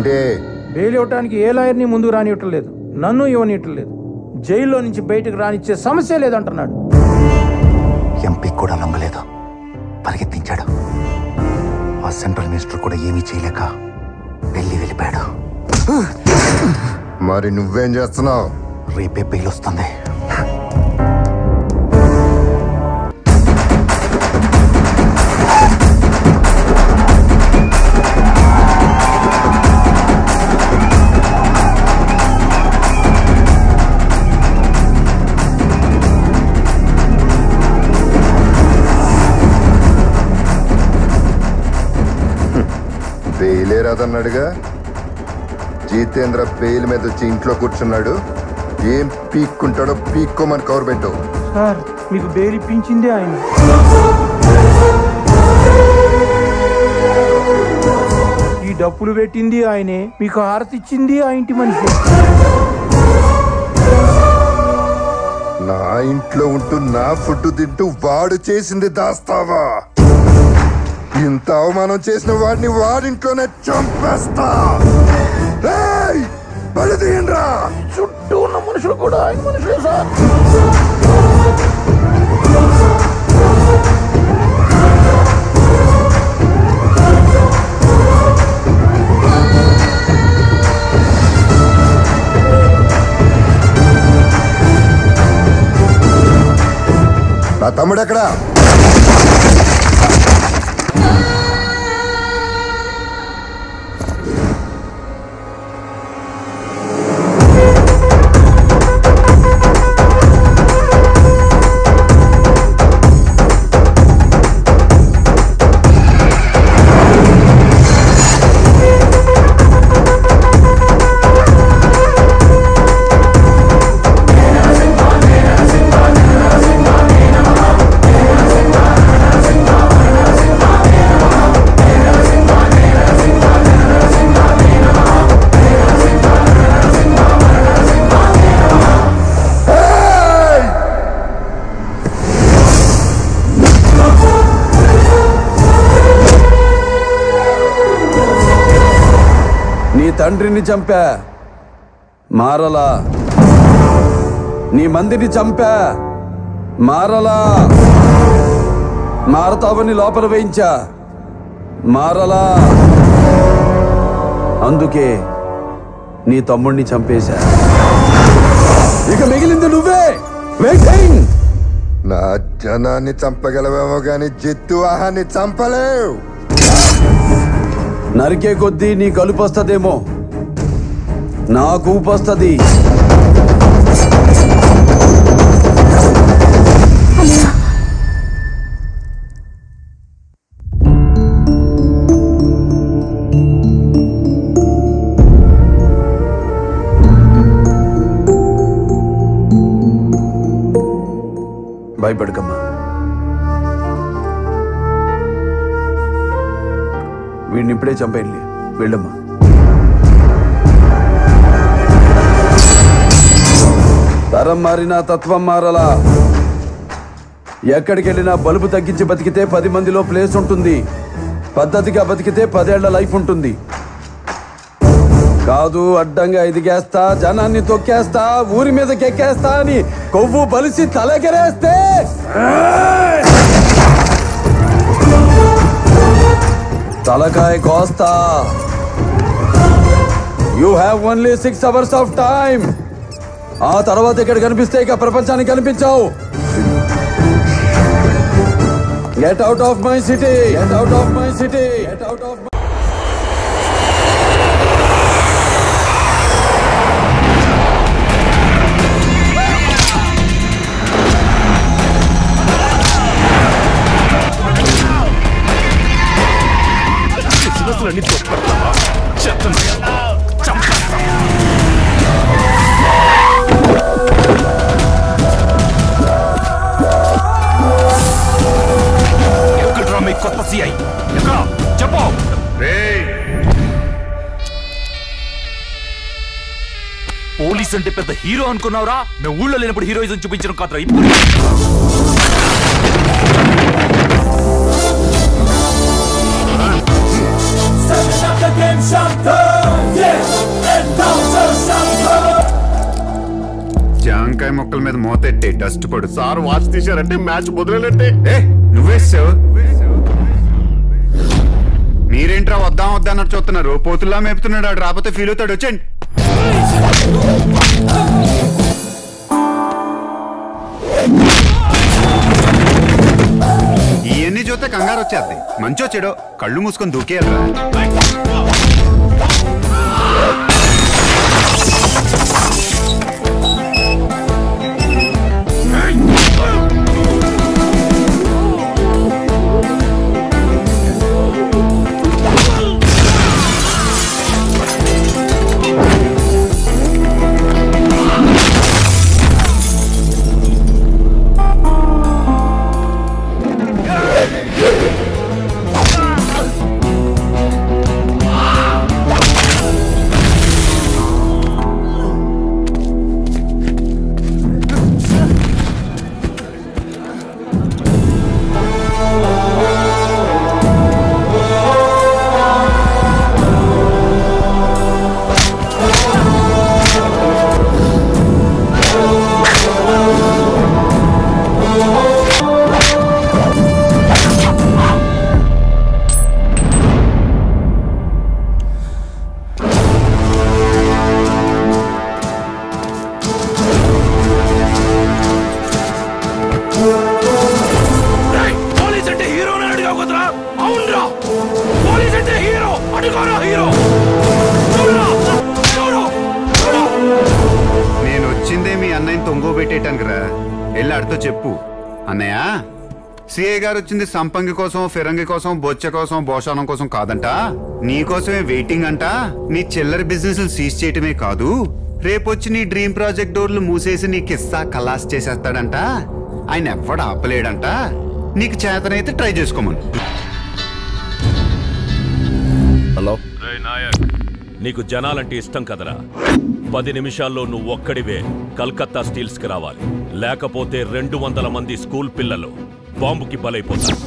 ఏంటి బెయిల్ ఇవ్వటానికి ఏ లాయర్ని ముందుకు రానివ్వటం లేదు నన్ను ఇవ్వనివ్వటం లేదు జైల్లో నుంచి బయటకు రానిచ్చే సమస్య లేదంటున్నాడు ఎంపీ కూడా నమ్మలేదు పరిగెత్తించాడు ఆ సెంట్రల్ మినిస్టర్ కూడా ఏమీ చేయలేక వెళ్ళి వెళ్ళిపోయాడు మరి నువ్వేం చేస్తున్నావు రేపే బెయిల్ వస్తుంది బెయిలే రాదన్నాడుగా జీతేంద్ర బెయిల్ మీద వచ్చి ఇంట్లో కూర్చున్నాడు ఏం పీక్కుంటాడో పీక్కోమని కవర్ పెట్టు సార్ మీకు బెయిల్ ఇప్పించిందే ఆయన ఈ డప్పులు పెట్టింది ఆయనే మీకు హారతి ఇచ్చింది ఆ ఇంటి మనిషి నా ఇంట్లో ఉంటూ నా ఫుడ్ తింటూ వాడు చేసింది దాస్తావా ఇంత అవమానం చేసిన వాడిని వాడింట్లోనే చంపేస్తా ఏయ్! బలి తీయండ్రా చుట్టూ ఉన్న మనుషులు కూడా ఆయన మనుషులే సార్ నా తమ్ముడు ఎక్కడా నీ తండ్రిని చంపా మారలా నీ మందిని చంపా మారలా మారతావని లోపల వేయించా మారలా అందుకే నీ తమ్ముణ్ణి చంపేశా ఇక మిగిలింది నువ్వే వెయిటింగ్ నా జనాన్ని చంపగలవేమో గాని జిత్తు ఆహాన్ని చంపలేవు నరికే కొద్దీ నీ కలుపు వస్తదేమో నాకు ఊపొస్తుంది భయపడకమ్మా వీడిని ఇప్పుడే చంపేయండి వెళ్ళమ్మా తరం మారినా తత్వం మారలా ఎక్కడికి వెళ్ళినా బలుపు తగ్గించి బతికితే పది మందిలో ప్లేస్ ఉంటుంది పద్ధతిగా బతికితే పదేళ్ల లైఫ్ ఉంటుంది కాదు అడ్డంగా ఎదిగేస్తా జనాన్ని తొక్కేస్తా ఊరి మీదకి ఎక్కేస్తా అని కొవ్వు బలిసి తలెగరేస్తే తలకాయ కోస్తా you have only six hours of time ఆ తర్వాత ఇక్కడ కనిపిస్తే ఇక ప్రపంచానికి కనిపించావు get out of my city get out of my city get out of శిరస్సులన్నీ తొక్కెడతావా? చెత్తను చంపేస్తా. ఎక్కడ్రా మీ కొత్త సిఐ ఎక్కడ చెప్పు పోలీస్ అంటే పెద్ద హీరో అనుకున్నావురా మేము ఊళ్ళో లేనప్పుడు హీరోయిజం చూపించడం కాదురా ఇప్పుడు Stepping up the game జాంకాయ మొక్కల మీద మోతెట్టే డస్ట్ పడు సార్ వాచ్ తీశారంటే మ్యాచ్ మొదలైనట్టే ఏ నువ్వేసావు మీరేంట్రా వద్దాం వద్దా అన్నట్టు చూస్తున్నారు పోతుల్లా మేపుతున్నాడు ఆడు రాకపోతే ఫీల్ అవుతాడు వచ్చండి ఇవన్నీ చూస్తే కంగారు వచ్చేద్ది మంచో చెడో కళ్ళు మూసుకొని దూకేయాలరా పోలీస్ అంటే హీరో అడిగావు కదరా అవునరా పోలీస్ అంటే హీరో అడుకోరా హీరో చూడురా, చూడు, చూడు. నేను వచ్చిందే మీ అన్నయ్యని తొంగో పెట్టేయటానికి రా వెళ్ళి ఆడితో చెప్పు అన్నయ్య సిఐ గారు వచ్చింది సంపంగి కోసం ఫిరంగి కోసం బొచ్చ కోసం భోషానం కోసం కాదంట నీ కోసమే వెయిటింగ్ అంట నీ చిల్లర బిజినెస్ సీజ్ చేయటమే కాదు రేపొచ్చి నీ డ్రీమ్ ప్రాజెక్ట్ డోర్లు మూసేసి నీ కిస్సా కలాస్ చేసేస్తాడంట ఆయన ఎవ్వడు ఆపలేడంట నీకు చేతనైతే ట్రై చేసుకోమను హలో నీకు జనాలంటే ఇష్టం కదరా పది నిమిషాల్లో నువ్వు ఒక్కడివే కల్కత్తా స్టీల్స్ కి రావాలి లేకపోతే రెండు వందల మంది స్కూల్ పిల్లలు బాంబుకి బలైపోతారు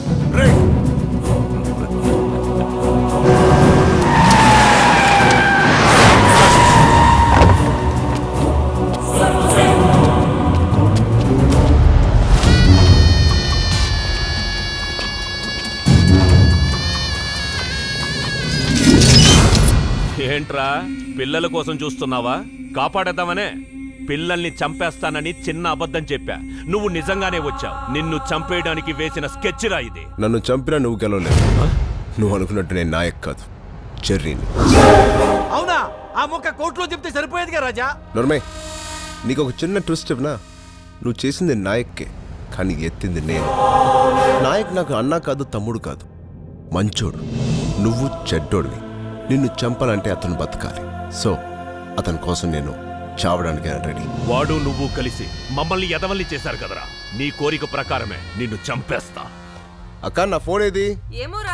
ఏంట్రా పిల్లల కోసం చూస్తున్నావా కాపాడేద్దామనే పిల్లల్ని చంపేస్తానని చిన్న అబద్ధం చెప్పా నువ్వు నిజంగానే వచ్చావు నిన్ను చంపేయడానికి వేసిన స్కెచ్ రా ఇది నన్ను చంపినా నువ్వు గెలవలేవు నువ్వు అనుకున్నట్టు నేను నాయక్ కాదు చెర్రీని అవునా ఆ మొక్క కోర్టులో చెప్తే సరిపోయేదిగా రాజా నర్మే నీకు ఒక చిన్న ట్విస్ట్ ఇవ్వనా నువ్వు చేసింది నాయక్కే కానీ ఎత్తింది నేను నాయక్ నాకు అన్నా కాదు తమ్ముడు కాదు మంచోడు నువ్వు చెడ్డోడివి నిన్ను చంపాలంటే అతను బతకాలి సో అతని కోసం నేను చావడానికి రెడీ వాడు నువ్వు కలిసి మమ్మల్ని ఎదవల్ని చేశారు కదరా నీ కోరిక ప్రకారమే నిన్ను చంపేస్తా అక్క నా ఫోన్ ఏది ఏమోరా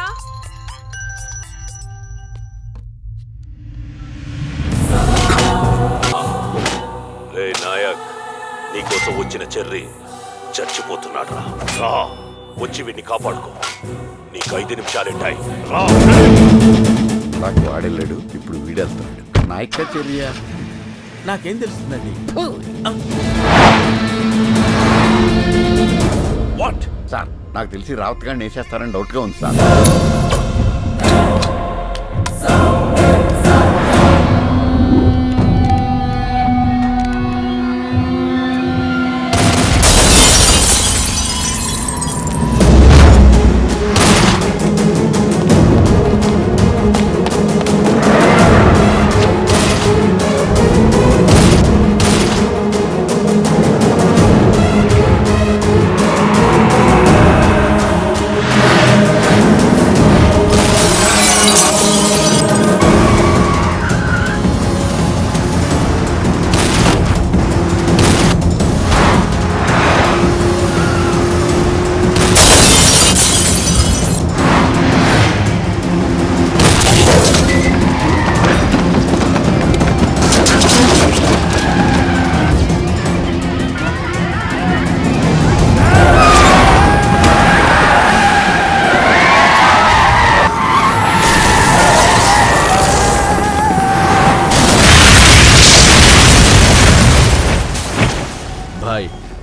రే నాయక్ నీకోసం వచ్చిన చెర్రి చచ్చిపోతున్నాడు రా రా వచ్చి వీడిని కాపాడుకో నీకు ఐదు నిమిషాలుంటాయి రా నాకు వాడలేడు ఇప్పుడు వీడేస్తాడు నాయక చర్య నాకేం తెలుస్తుందండి వాట్ సార్ నాకు తెలిసి రావత్ గారిని వేసేస్తారని డౌట్గా ఉంది సార్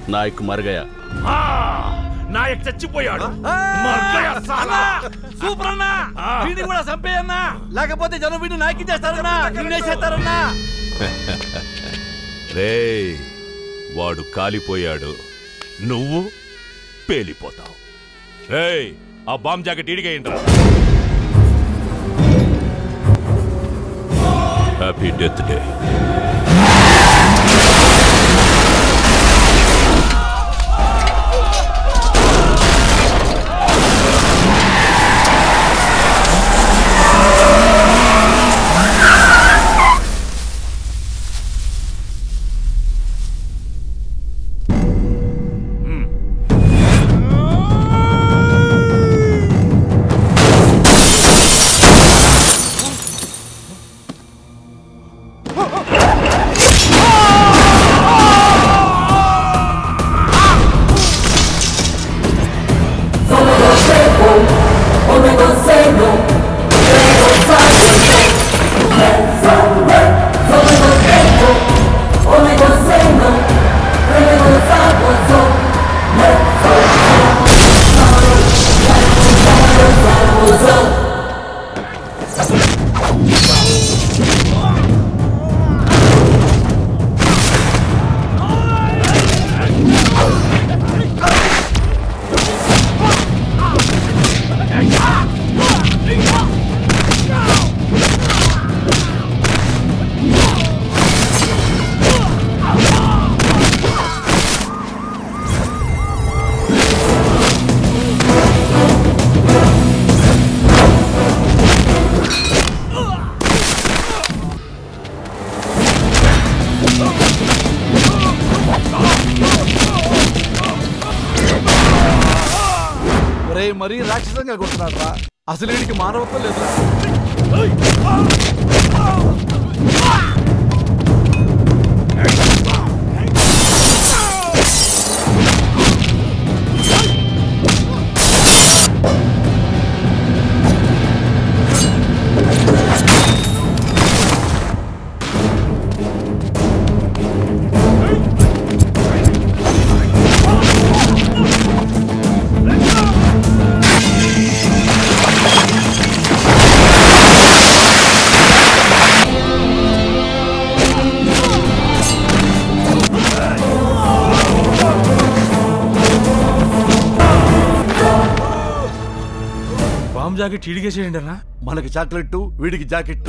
నాయక్ మరుగయా ఆ, నాయక్ చచ్చిపోయాడు మర్గయ సాలా. సూపర్ అన్నా వీడిని కూడా చంపేయన్నా లేకపోతే జనం వీడిని నాకి చేస్తారన్నా నిన్నేసేస్తారన్నా రేయ్ వాడు కాలిపోయాడు నువ్వు పేలిపోతావు రేయ్ ఆ బాంబ్ జాకెట్ ఇడిగేయండిరా హ్యాపీ డెత్ డే ఒరే మరీ రాక్షసంగా కొడుతున్నాడు రా అసలు వీడికి మానవత్వం లేదు బాంబు జాకెట్ ఇడిగేసేయండి అన్న మనకి చాక్లెట్ వీడికి జాకెట్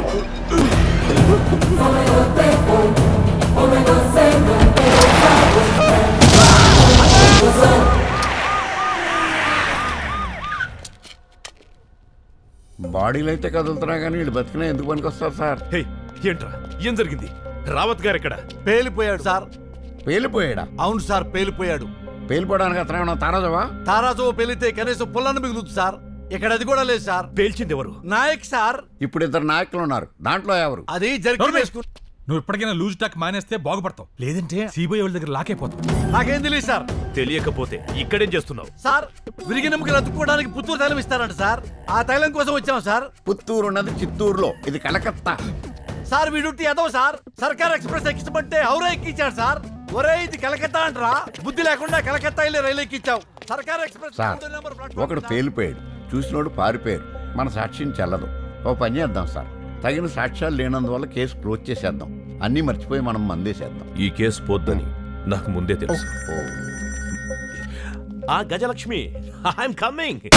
బాడీలు అయితే కదులుతున్నా కానీ వీళ్ళు బతికినా ఎందుకు పనికొస్తారు సార్ హే ఏంట్రా ఏం జరిగింది రావత్ గారు ఎక్కడ పేలిపోయాడు సార్ పేలిపోయాడా అవును సార్ పేలిపోయాడు పేలిపోవడానికి అతను ఏమన్నా తారాజవా తారాజు పేలితే కనీసం పుల్లను మిగులుతుంది సార్ ఇక్కడ అది కూడా లేదు సార్ పేల్చింది ఎవరు నాయక్ సార్ ఇప్పుడు ఇద్దరు నాయకులు ఉన్నారు దాంట్లో ఎవరు అది జరిగి వేసుకు నువ్వు ఇప్పటికైనా లూజ్ టాక్ మానేస్తే బాగుపడతావు లేదంటే సిబిఐ వాళ్ళ దగ్గర లాకైపోతావు నాకేం తెలియదు సార్ తెలియకపోతే ఇక్కడేం చేస్తున్నావు సార్ విరిగి నమ్మకలు అతుక్కోవడానికి పుత్తూరు తైలం ఇస్తారంట సార్ ఆ తైలం కోసం వచ్చాం సార్ పుత్తూరు ఉన్నది చిత్తూరులో ఇది కలకత్తా సార్ వీడుట్టి ఎదవ సార్ సర్కార్ ఎక్స్ప్రెస్ ఎక్కించమంటే హౌరా ఎక్కించాడు సార్ ఒరే ఇది కలకత్తా అంటరా బుద్ధి లేకుండా కలకత్తా వెళ్ళి రైలు ఎక్కించావు సర్కార్ ఎక్స్ప్రెస్ సార్ మూడో నెంబర్ ప్లాట్ఫామ్ ఒకడు పేలిపోయాడు చూసినోడు పారిపోయారు మన సాక్ష్యం చెల్లదు ఓ పని చేద్దాం సార్ తగిన సాక్ష్యాలు లేనందువల్ల కేసు క్లోజ్ చేసేద్దాం అన్నీ మర్చిపోయి మనం మందేసేద్దాం ఈ కేసు పోద్దని నాకు ముందే తెలుసు ఓ ఆ గజలక్ష్మి ఐఎమ్ కమింగ్